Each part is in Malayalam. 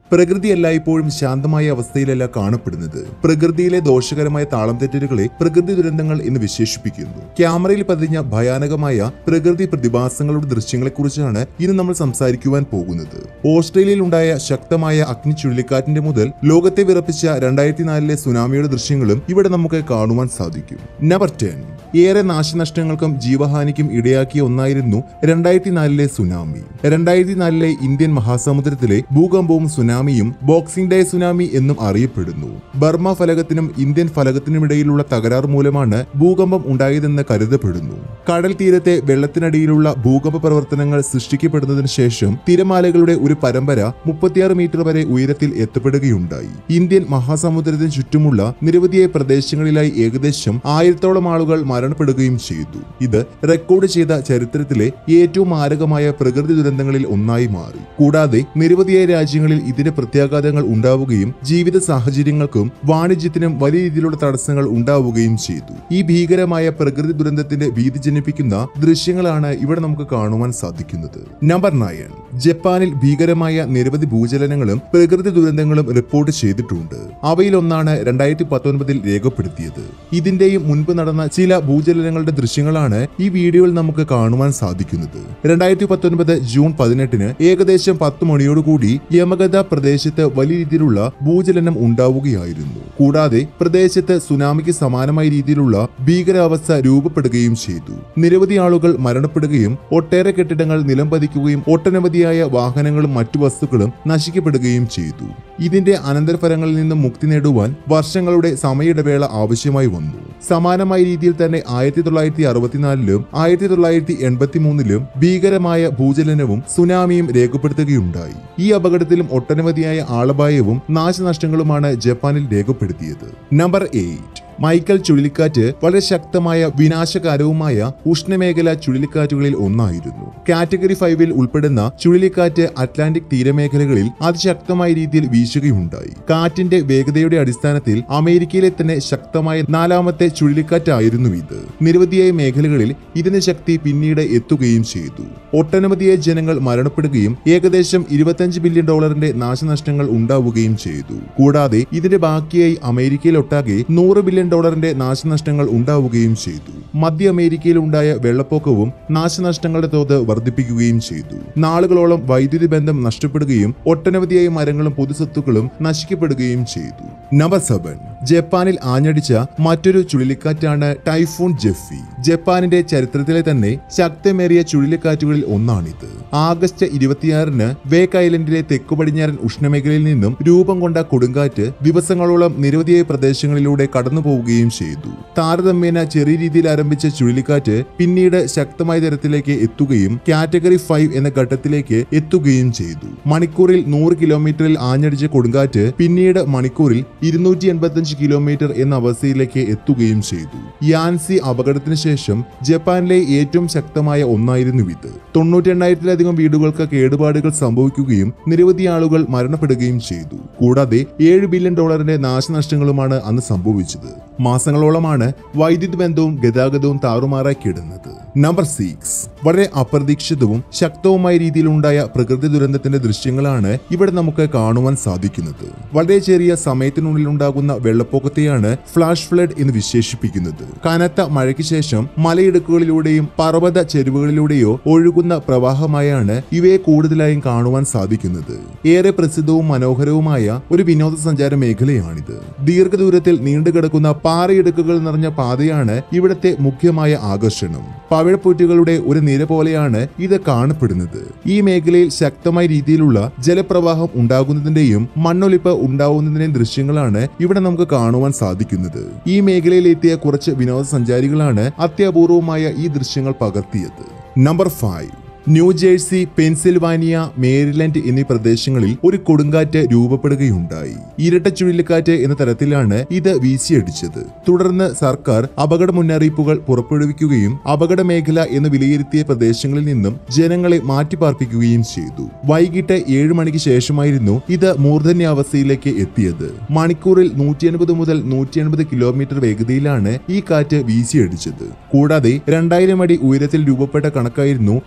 പ്രകൃതി എല്ലായ്പ്പോഴും ശാന്തമായ അവസ്ഥയിലല്ല കാണപ്പെടുന്നത് പ്രകൃതിയിലെ ദോഷകരമായ താളം തെറ്റലുകളെ പ്രകൃതി ദുരന്തങ്ങൾ എന്ന് വിശേഷിപ്പിക്കുന്നു ക്യാമറയിൽ പതിഞ്ഞ ഭയാനകമായ പ്രകൃതി പ്രതിഭാസങ്ങളുടെ ദൃശ്യങ്ങളെക്കുറിച്ചാണ് ഇന്ന് നമ്മൾ സംസാരിക്കുവാൻ പോകുന്നത് ഓസ്ട്രേലിയയിൽ ഉണ്ടായ ശക്തമായ അഗ്നി ചുഴലിക്കാറ്റിന്റെ മുതൽ ലോകത്തെ വിറപ്പിച്ച രണ്ടായിരത്തി നാലിലെ സുനാമിയുടെ ദൃശ്യങ്ങളും ഇവിടെ നമുക്ക് കാണുവാൻ സാധിക്കും നമ്പർ ടെൻ ഏറെ നാശനഷ്ടങ്ങൾക്കും ജീവഹാനിക്കും ഇടയാക്കിയ ഒന്നായിരുന്നു രണ്ടായിരത്തി നാലിലെ സുനാമി രണ്ടായിരത്തി നാലിലെ ഇന്ത്യൻ മഹാസമുദ്രത്തിലെ ഭൂകമ്പവും സുനാമിയും ബോക്സിംഗ് ഡേ സുനാമി എന്നും അറിയപ്പെടുന്നു ബർമ ഫലകത്തിനും ഇന്ത്യൻ ഫലകത്തിനുമിടയിലുള്ള തകരാർ മൂലമാണ് ഭൂകമ്പം ഉണ്ടായതെന്ന് കരുതപ്പെടുന്നു കടൽ തീരത്തെ വെള്ളത്തിനടിയിലുള്ള ഭൂകമ്പ പ്രവർത്തനങ്ങൾ സൃഷ്ടിക്കപ്പെടുന്നതിന് ശേഷം തിരമാലകളുടെ ഒരു പരമ്പര മുപ്പത്തിയാറ് മീറ്റർ വരെ ഉയരത്തിൽ എത്തപ്പെടുകയുണ്ടായി ഇന്ത്യൻ മഹാസമുദ്രത്തിന് ചുറ്റുമുള്ള നിരവധിയായ പ്രദേശങ്ങളിലായി ഏകദേശം ആയിരത്തോളം ആളുകൾ മരണപ്പെടുകയും ചെയ്തു ഇത് റെക്കോർഡ് ചെയ്ത ചരിത്രത്തിലെ ഏറ്റവും മാരകമായ പ്രകൃതി ദുരന്തങ്ങളിൽ ഒന്നായി മാറി കൂടാതെ നിരവധിയായ രാജ്യങ്ങളിൽ ഇതിന്റെ പ്രത്യാഘാതങ്ങൾ ഉണ്ടാവുകയും ജീവിത സാഹചര്യങ്ങൾക്കും വാണിജ്യത്തിനും വലിയ രീതിയിലുള്ള തടസ്സങ്ങൾ ഉണ്ടാവുകയും ചെയ്തു ഈ ഭീകരമായ പ്രകൃതി ദുരന്തത്തിന്റെ ഭീതി ജനിപ്പിക്കുന്ന ദൃശ്യങ്ങളാണ് ഇവിടെ നമുക്ക് കാണുവാൻ സാധിക്കുന്നത് നമ്പർ നയൻ ജപ്പാനിൽ ഭീകരമായ നിരവധി ഭൂചലനങ്ങളും പ്രകൃതി ദുരന്തങ്ങളും റിപ്പോർട്ട് ചെയ്തിട്ടുണ്ട് അവയിലൊന്നാണ് രണ്ടായിരത്തി പത്തൊൻപതിൽ രേഖപ്പെടുത്തിയത് ഇതിന്റെയും മുൻപ് നടന്ന ചില ഭൂചലനങ്ങളുടെ ദൃശ്യങ്ങളാണ് ഈ വീഡിയോയിൽ നമുക്ക് കാണുവാൻ സാധിക്കുന്നത് രണ്ടായിരത്തി പത്തൊൻപത് ജൂൺ പതിനെട്ടിന് ഏകദേശം പത്ത് മണിയോടുകൂടി യമഗത പ്രദേശത്ത് വലിയ രീതിയിലുള്ള ഭൂചലനം ഉണ്ടാവുകയായിരുന്നു കൂടാതെ പ്രദേശത്ത് സുനാമിക്ക് സമാനമായ രീതിയിലുള്ള ഭീകരാവസ്ഥ രൂപപ്പെടുകയും ചെയ്തു നിരവധി ആളുകൾ മരണപ്പെടുകയും ഒട്ടേറെ കെട്ടിടങ്ങൾ നിലം പതിക്കുകയും ഒട്ടനവധിയായ വാഹനങ്ങളും മറ്റു വസ്തുക്കളും നശിക്കപ്പെടുകയും ചെയ്തു ഇതിന്റെ അനന്തരഫലങ്ങളിൽ നിന്നും മുക്തി നേടുവാൻ വർഷങ്ങളുടെ സമയയിടവേള ആവശ്യമായി വന്നു സമാനമായ രീതിയിൽ തന്നെ ആയിരത്തി തൊള്ളായിരത്തി അറുപത്തിനാലിലും ആയിരത്തി തൊള്ളായിരത്തി എൺപത്തി മൂന്നിലും ഭീകരമായ ഭൂചലനവും സുനാമിയും രേഖപ്പെടുത്തുകയുണ്ടായി ഈ അപകടത്തിലും ഒട്ടനവധിയായ ആളപായവും നാശനഷ്ടങ്ങളുമാണ് ജപ്പാനിൽ രേഖപ്പെടുത്തിയത് നമ്പർ എയ്റ്റ് മൈക്കൽ ചുഴലിക്കാറ്റ് വളരെ ശക്തമായ വിനാശകാരവുമായ ഉഷ്ണമേഖല ചുഴലിക്കാറ്റുകളിൽ ഒന്നായിരുന്നു കാറ്റഗറി ഫൈവിൽ ഉൾപ്പെടുന്ന ചുഴലിക്കാറ്റ് അറ്റ്ലാന്റിക് തീരമേഖലകളിൽ അതിശക്തമായ രീതിയിൽ വീശുകയുണ്ടായി കാറ്റിന്റെ വേഗതയുടെ അടിസ്ഥാനത്തിൽ അമേരിക്കയിലെ തന്നെ ശക്തമായ നാലാമത്തെ ചുഴലിക്കാറ്റായിരുന്നു ഇത് നിരവധിയായ മേഖലകളിൽ ഇതിന്റെ ശക്തി പിന്നീട് എത്തുകയും ചെയ്തു ഒട്ടനവധിയായ ജനങ്ങൾ മരണപ്പെടുകയും ഏകദേശം ഇരുപത്തഞ്ച് ബില്യൺ ഡോളറിന്റെ നാശനഷ്ടങ്ങൾ ഉണ്ടാവുകയും ചെയ്തു കൂടാതെ ഇതിന്റെ ബാക്കിയായി അമേരിക്കയിലൊട്ടാകെ നൂറ് ബില്യൺ ഡോളറിന്റെ നാശനഷ്ടങ്ങൾ ഉണ്ടാവുകയും ചെയ്തു മധ്യ അമേരിക്കയിൽ ഉണ്ടായ വെള്ളപ്പൊക്കവും നാശനഷ്ടങ്ങളുടെ തോത് വർദ്ധിപ്പിക്കുകയും ചെയ്തു നാളുകളോളം വൈദ്യുതി ബന്ധം നഷ്ടപ്പെടുകയും ഒട്ടനവധിയായ മരങ്ങളും പൊതുസ്വത്തുക്കളും നശിക്കപ്പെടുകയും ചെയ്തു നമ്പർ സെവൻ ജപ്പാനിൽ ആഞ്ഞടിച്ച മറ്റൊരു ചുഴലിക്കാറ്റാണ് ടൈഫൂൺ ജെഫി ജപ്പാനിന്റെ ചരിത്രത്തിലെ തന്നെ ശക്തമേറിയ ചുഴലിക്കാറ്റുകളിൽ ഒന്നാണിത് ആഗസ്റ്റ് ഇരുപത്തിയാറിന് വേക്ക് ഐലൻഡിലെ തെക്കു പടിഞ്ഞാറൻ ഉഷ്ണമേഖലയിൽ നിന്നും രൂപം കൊണ്ട കൊടുങ്കാറ്റ് ദിവസങ്ങളോളം നിരവധിയായ പ്രദേശങ്ങളിലൂടെ കടന്നു പോവുകയും ചെയ്തു താരതമ്യേന ചെറിയ രീതിയിൽ ആരംഭിച്ച ചുഴലിക്കാറ്റ് പിന്നീട് ശക്തമായ തരത്തിലേക്ക് എത്തുകയും കാറ്റഗറി ഫൈവ് എന്ന ഘട്ടത്തിലേക്ക് എത്തുകയും ചെയ്തു മണിക്കൂറിൽ നൂറ് കിലോമീറ്ററിൽ ആഞ്ഞടിച്ച കൊടുങ്കാറ്റ് പിന്നീട് മണിക്കൂറിൽ ഇരുന്നൂറ്റി എൺപത്തഞ്ച് കിലോമീറ്റർ എന്ന അവസ്ഥയിലേക്ക് എത്തുകയും ചെയ്തു യാൻസി അപകടത്തിന് ശേഷം ജപ്പാനിലെ ഏറ്റവും ശക്തമായ ഒന്നായിരുന്നു ഇത് തൊണ്ണൂറ്റി എണ്ണായിരത്തിലധികം വീടുകൾക്ക് കേടുപാടുകൾ സംഭവിക്കുകയും നിരവധി ആളുകൾ മരണപ്പെടുകയും ചെയ്തു കൂടാതെ ഏഴ് ബില്യൺ ഡോളറിന്റെ നാശനഷ്ടങ്ങളുമാണ് അന്ന് സംഭവിച്ചത് മാസങ്ങളോളമാണ് വൈദ്യുതി ബന്ധവും ഗതാഗതവും താറുമാറായി കിടന്നത് നമ്പർ സിക്സ് വളരെ അപ്രതീക്ഷിതവും ശക്തവുമായ രീതിയിലുണ്ടായ പ്രകൃതി ദുരന്തത്തിന്റെ ദൃശ്യങ്ങളാണ് ഇവിടെ നമുക്ക് കാണുവാൻ സാധിക്കുന്നത് വളരെ ചെറിയ സമയത്തിനുള്ളിൽ ഉണ്ടാകുന്ന വെള്ളപ്പൊക്കത്തെയാണ് ഫ്ലാഷ് ഫ്ലഡ് എന്ന് വിശേഷിപ്പിക്കുന്നത് കനത്ത മഴയ്ക്ക് ശേഷം മലയിടുക്കുകളിലൂടെയും പർവ്വത ചെരുവുകളിലൂടെയോ ഒഴുകുന്ന പ്രവാഹമായാണ് ഇവയെ കൂടുതലായും കാണുവാൻ സാധിക്കുന്നത് ഏറെ പ്രസിദ്ധവും മനോഹരവുമായ ഒരു വിനോദസഞ്ചാര മേഖലയാണിത് ദീർഘദൂരത്തിൽ നീണ്ടുകിടക്കുന്ന പാറയിടുക്കുകൾ നിറഞ്ഞ പാതയാണ് ഇവിടുത്തെ മുഖ്യമായ ആകർഷണം പവിഴപ്പൂറ്റുകളുടെ ഒരു നിര പോലെയാണ് ഇത് കാണപ്പെടുന്നത് ഈ മേഖലയിൽ ശക്തമായ രീതിയിലുള്ള ജലപ്രവാഹം ഉണ്ടാകുന്നതിന്റെയും മണ്ണൊലിപ്പ് ഉണ്ടാവുന്നതിന്റെയും ദൃശ്യങ്ങളാണ് ഇവിടെ നമുക്ക് കാണുവാൻ സാധിക്കുന്നത് ഈ മേഖലയിൽ എത്തിയ കുറച്ച് വിനോദസഞ്ചാരികളാണ് അത്യപൂർവമായ ഈ ദൃശ്യങ്ങൾ പകർത്തിയത് number five New Jersey Pennsylvania Maryland എന്നീ പ്രദേശങ്ങളിൽ ഒരു കൊടുങ്കാറ്റ് രൂപപ്പെടുകയുണ്ടായി ഇരട്ട ചുഴലിക്കാറ്റ് എന്ന തരത്തിലാണ് ഇത് വീശിയടിച്ചത് തുടർന്ന് സർക്കാർ അപകട മുന്നറിയിപ്പുകൾ പുറപ്പെടുവിക്കുകയും അപകട മേഖല എന്ന് വിലയിരുത്തിയ പ്രദേശങ്ങളിൽ നിന്നും ജനങ്ങളെ മാറ്റിപ്പാർപ്പിക്കുകയും ചെയ്തു വൈകിട്ട് ഏഴ് മണിക്ക് ശേഷമായിരുന്നു ഇത് മൂർധന്യാവസ്ഥയിലേക്ക് എത്തിയത് മണിക്കൂറിൽ നൂറ്റി എൺപത് മുതൽ നൂറ്റി എൺപത് കിലോമീറ്റർ വേഗതയിലാണ് ഈ കാറ്റ് വീശിയടിച്ചത് കൂടാതെ രണ്ടായിരം അടി ഉയരത്തിൽ രൂപപ്പെട്ട കണക്കായിരുന്നു ഈ കാറ്റ്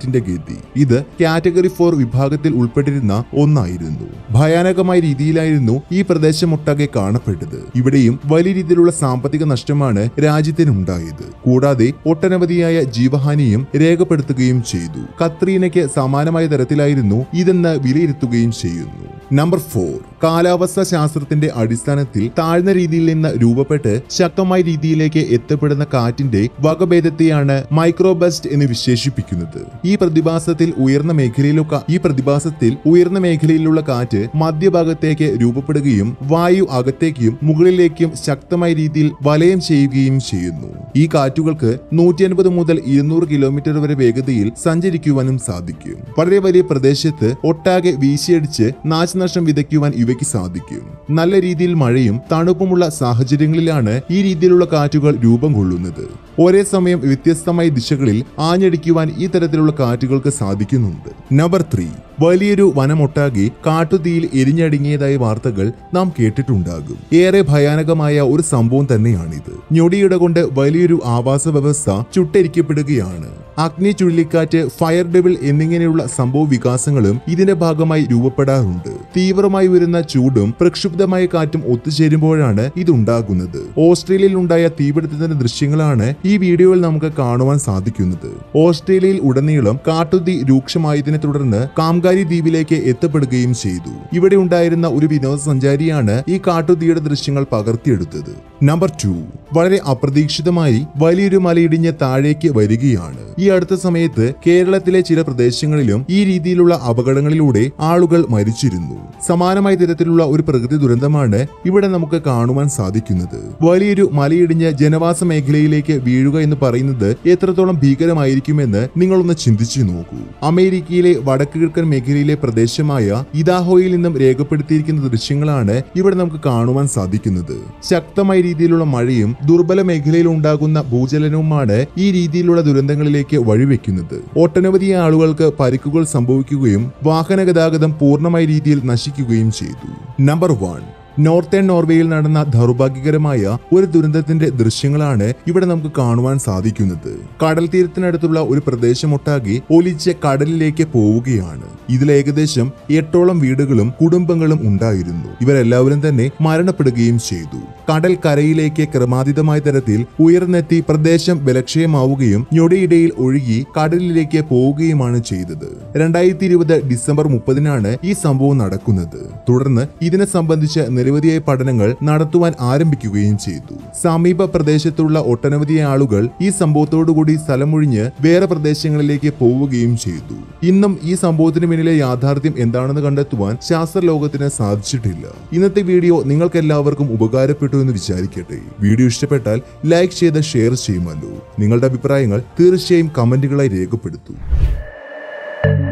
കാറ്റിന്റെ ഗതി ഇത് കാറ്റഗറി ഫോർ വിഭാഗത്തിൽ ഉൾപ്പെട്ടിരുന്ന ഒന്നായിരുന്നു ഭയാനകമായ രീതിയിലായിരുന്നു ഈ പ്രദേശമൊട്ടാകെ കാണപ്പെട്ടത് ഇവിടെയും വലിയ രീതിയിലുള്ള സാമ്പത്തിക നഷ്ടമാണ് രാജ്യത്തിനുണ്ടായത് കൂടാതെ ഒട്ടനവധിയായ ജീവഹാനിയും രേഖപ്പെടുത്തുകയും ചെയ്തു കത്രീനയ്ക്ക് സമാനമായ തരത്തിലായിരുന്നു ഇതെന്ന് വിലയിരുത്തുകയും ചെയ്യുന്നു നമ്പർ ഫോർ കാലാവസ്ഥാ ശാസ്ത്രത്തിന്റെ അടിസ്ഥാനത്തിൽ താഴ്ന്ന രീതിയിൽ നിന്ന് രൂപപ്പെട്ട് ശക്തമായ രീതിയിലേക്ക് എത്തപ്പെടുന്ന കാറ്റിന്റെ വകഭേദത്തെയാണ് മൈക്രോബസ്റ്റ് എന്ന് വിശേഷിപ്പിക്കുന്നത് ഈ പ്രതിഭാസത്തിൽ ഉയർന്ന മേഖലയിലൊക്കെ ഈ പ്രതിഭാസത്തിൽ ഉയർന്ന മേഖലയിലുള്ള കാറ്റ് മധ്യഭാഗത്തേക്ക് രൂപപ്പെടുകയും വായു അകത്തേക്കും മുകളിലേക്കും ശക്തമായ രീതിയിൽ വലയം ചെയ്യുകയും ചെയ്യുന്നു ഈ കാറ്റുകൾക്ക് നൂറ്റി അൻപത് മുതൽ ഇരുന്നൂറ് കിലോമീറ്റർ വരെ വേഗതയിൽ സഞ്ചരിക്കുവാനും സാധിക്കും വളരെ വലിയ പ്രദേശത്ത് ഒട്ടാകെ വീശിയടിച്ച് നാശനഷ്ടം വിതയ്ക്കുവാൻ ഇവയ്ക്ക് സാധിക്കും നല്ല രീതിയിൽ മഴയും തണുപ്പുമുള്ള സാഹചര്യങ്ങളിലാണ് ഈ രീതിയിലുള്ള കാറ്റുകൾ രൂപം കൊള്ളുന്നത് ഒരേ സമയം വ്യത്യസ്തമായ ദിശകളിൽ ആഞ്ഞടിക്കുവാൻ ഈ തരത്തിലുള്ള കാറ്റുകൾക്ക് സാധിക്കുന്നുണ്ട് നമ്പർ ത്രീ വലിയൊരു വനമൊട്ടാകെ കാട്ടുതീയിൽ എരിഞ്ഞടുങ്ങിയതായ വാർത്തകൾ നാം കേട്ടിട്ടുണ്ടാകും ഏറെ ഭയാനകമായ ഒരു സംഭവം തന്നെയാണിത് ഞൊടിയിട കൊണ്ട് വലിയൊരു ആവാസ വ്യവസ്ഥ ചുട്ടരിക്കപ്പെടുകയാണ് അഗ്നി ചുഴലിക്കാറ്റ് ഫയർ ഡെബിൾ എന്നിങ്ങനെയുള്ള സംഭവ വികാസങ്ങളും ഇതിന്റെ ഭാഗമായി രൂപപ്പെടാറുണ്ട് തീവ്രമായി വരുന്ന ചൂടും പ്രക്ഷുബ്ധമായ കാറ്റും ഒത്തുചേരുമ്പോഴാണ് ഇതുണ്ടാകുന്നത് ഓസ്ട്രേലിയയിൽ ഉണ്ടായ തീപിടുത്തത്തിന്റെ ദൃശ്യങ്ങളാണ് ഈ വീഡിയോയിൽ നമുക്ക് കാണുവാൻ സാധിക്കുന്നത് ഓസ്ട്രേലിയയിൽ ഉടനീളം കാട്ടുതീ രൂക്ഷമായതിനെ തുടർന്ന് കാംകാരി ദ്വീപിലേക്ക് എത്തപ്പെടുകയും ചെയ്തു ഇവിടെ ഉണ്ടായിരുന്ന ഒരു വിനോദസഞ്ചാരിയാണ് ഈ കാട്ടുതീയുടെ ദൃശ്യങ്ങൾ പകർത്തിയെടുത്തത് നമ്പർ ടു വളരെ അപ്രതീക്ഷിതമായി വലിയൊരു മലയിടിഞ്ഞ് താഴേക്ക് വരികയാണ് ഈ അടുത്ത സമയത്ത് കേരളത്തിലെ ചില പ്രദേശങ്ങളിലും ഈ രീതിയിലുള്ള അപകടങ്ങളിലൂടെ ആളുകൾ മരിച്ചിരുന്നു സമാനമായ തരത്തിലുള്ള ഒരു പ്രകൃതി ദുരന്തമാണ് ഇവിടെ നമുക്ക് കാണുവാൻ സാധിക്കുന്നത് വലിയൊരു മലയിടിഞ്ഞ് ജനവാസ മേഖലയിലേക്ക് വീഴുക എന്ന് പറയുന്നത് എത്രത്തോളം ഭീകരമായിരിക്കുമെന്ന് നിങ്ങളൊന്ന് ചിന്തിച്ചു നോക്കൂ അമേരിക്കയിലെ വടക്ക് കിഴക്കൻ മേഖലയിലെ പ്രദേശമായ ഇതാഹോയിൽ നിന്നും രേഖപ്പെടുത്തിയിരിക്കുന്ന ദൃശ്യങ്ങളാണ് ഇവിടെ നമുക്ക് കാണുവാൻ സാധിക്കുന്നത് ശക്തമായ രീതിയിലുള്ള മഴയും ദുർബല മേഖലയിൽ ഉണ്ടാകുന്ന ഭൂചലനവുമാണ് ഈ രീതിയിലുള്ള ദുരന്തങ്ങളിലേക്ക് വഴിവെക്കുന്നത് ഒട്ടനവധി ആളുകൾക്ക് പരിക്കുകൾ സംഭവിക്കുകയും വാഹന ഗതാഗതം പൂർണ്ണമായ രീതിയിൽ നശിക്കുകയും ചെയ്തു നമ്പർ വൺ നോർത്തേൺ നോർവേയിൽ നടന്ന ദൗർഭാഗ്യകരമായ ഒരു ദുരന്തത്തിന്റെ ദൃശ്യങ്ങളാണ് ഇവിടെ നമുക്ക് കാണുവാൻ സാധിക്കുന്നത് കടൽ തീരത്തിനടുത്തുള്ള ഒരു പ്രദേശമൊട്ടാകെ ഒലിച്ച് കടലിലേക്ക് പോവുകയാണ് ഇതിൽ ഏകദേശം എട്ടോളം വീടുകളും കുടുംബങ്ങളും ഉണ്ടായിരുന്നു ഇവരെല്ലാവരും തന്നെ മരണപ്പെടുകയും ചെയ്തു കടൽ കരയിലേക്ക് ക്രമാതീതമായ തരത്തിൽ ഉയർന്നെത്തി പ്രദേശം ബലക്ഷയമാവുകയും ഞൊടിയിടയിൽ ഒഴുകി കടലിലേക്ക് പോവുകയുമാണ് ചെയ്തത് രണ്ടായിരത്തി ഇരുപത് ഡിസംബർ മുപ്പതിനാണ് ഈ സംഭവം നടക്കുന്നത് തുടർന്ന് ഇതിനെ സംബന്ധിച്ച് നിരവധിയായ പഠനങ്ങൾ നടത്തുവാൻ ആരംഭിക്കുകയും ചെയ്തു സമീപ പ്രദേശത്തുള്ള ഒട്ടനവധി ആളുകൾ ഈ സംഭവത്തോടുകൂടി സ്ഥലമൊഴിഞ്ഞ് വേറെ പ്രദേശങ്ങളിലേക്ക് പോവുകയും ചെയ്തു ഇന്നും ഈ സംഭവത്തിന് പിന്നിലെ യാഥാർത്ഥ്യം എന്താണെന്ന് കണ്ടെത്തുവാൻ ശാസ്ത്രലോകത്തിന് സാധിച്ചിട്ടില്ല ഇന്നത്തെ വീഡിയോ നിങ്ങൾക്ക് എല്ലാവർക്കും ഉപകാരപ്പെട്ടു എന്ന് വിചാരിക്കട്ടെ വീഡിയോ ഇഷ്ടപ്പെട്ടാൽ ലൈക്ക് ചെയ്ത് ഷെയർ ചെയ്യുമല്ലോ നിങ്ങളുടെ അഭിപ്രായങ്ങൾ തീർച്ചയായും കമന്റുകളായി രേഖപ്പെടുത്തൂ